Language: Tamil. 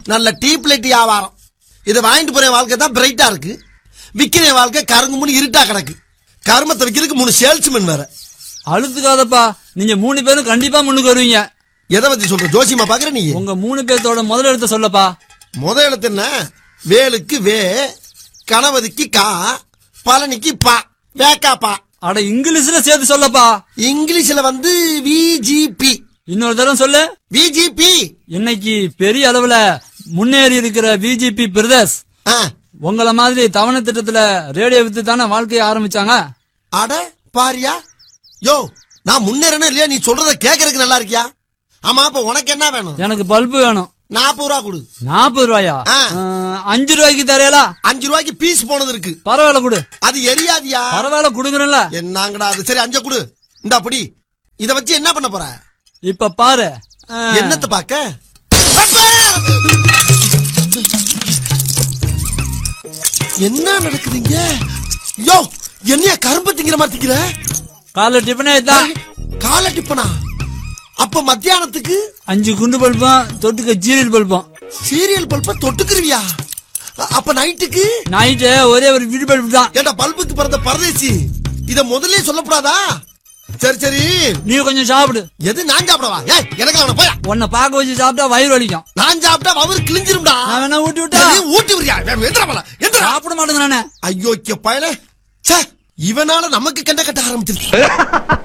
நல்ல டீப் லைட் வியாபாரம் இதை வாங்கிட்டு போற வாழ்க்கை தான் பிரைட்டா இருக்கு விக்கிற வாழ்க்கை கருங்குமுன்னு இருட்டா கிடக்கு கருமத்தை விக்கிறதுக்கு மூணு சேல்ஸ்மேன் வேற அழுத்துக்காதப்பா நீங்க மூணு பேரும் கண்டிப்பா முன்னுக்கு வருவீங்க எதை பத்தி சொல்ற ஜோசியமா பாக்குற நீ உங்க மூணு பேர்த்தோட முதல் எழுத்த சொல்லப்பா முத எழுத்து என்ன வேலுக்கு வே கணபதிக்கு கா பழனிக்கு பா வேக்கா பா அட இங்கிலீஷ்ல சேர்த்து சொல்லப்பா இங்கிலீஷ்ல வந்து விஜிபி இன்னொரு தடவை சொல்லு விஜிபி இன்னைக்கு பெரிய அளவுல முன்னேறி இருக்கிற பிஜேபி பிரதர்ஸ் உங்கள மாதிரி தவணை திட்டத்துல ரேடியோ வித்து தானே வாழ்க்கையை ஆரம்பிச்சாங்க அட பாரியா யோ நான் முன்னேறணும் இல்லையா நீ சொல்றத கேக்குறதுக்கு நல்லா இருக்கியா ஆமா அப்ப உனக்கு என்ன வேணும் எனக்கு பல்பு வேணும் நாற்பது ரூபா கொடு நாற்பது ரூபாயா ஆ. அஹ், அஞ்சு ரூபாய்க்கு தரையலா அஞ்சு ரூபாய்க்கு பீஸ் போனது இருக்கு பரவாயில்ல கொடு அது எரியாதியா பரவாயில்ல கொடுக்குறேன்ல என்னங்கடா அது சரி அஞ்ச கொடு இந்த அப்படி இத வச்சு என்ன பண்ண போற இப்ப பாரு அஹ், என்னத்தை பாக்க என்ன நடக்குதுங்க யோ என்னைய கரும்பு திங்கிற மாதிரி திங்கிற காலை டிஃபனே இதான் காலை டிப்பனா அப்ப மத்தியானத்துக்கு அஞ்சு குண்டு பல்பம் தொட்டுக்க ஜீரல் பல்பம் சீரியல் பல்ப தொட்டுக்குருவியா அ- அப்ப நைட்டுக்கு நைட்டு ஒரே ஒரு வீடு பல்பு தான் ஏண்டா பல்புக்கு பிறந்த பரதேசி இத முதல்ல சொல்லக்கூடாதா சரி சரி நீ கொஞ்சம் சாப்பிடு எது நான் சாப்பிடவா ஏய் எனக்கு அவனை போயா உன்னை பார்க்க வச்சு சாப்பிட்டா வயிறு வலிக்கும் நான் சாப்பிட்டா அவர் கிழிஞ்சிரும்டா நான் வேணா ஊட்டி விட்டா நீ ஊட்டி விரியா எந்திரா போல எந்திரா சாப்பிட மாட்டேங்கிறானே ஐயோ பயல ச்சே இவனால நமக்கு கண்ட கட்ட ஆரம்பிச்சிருச்சு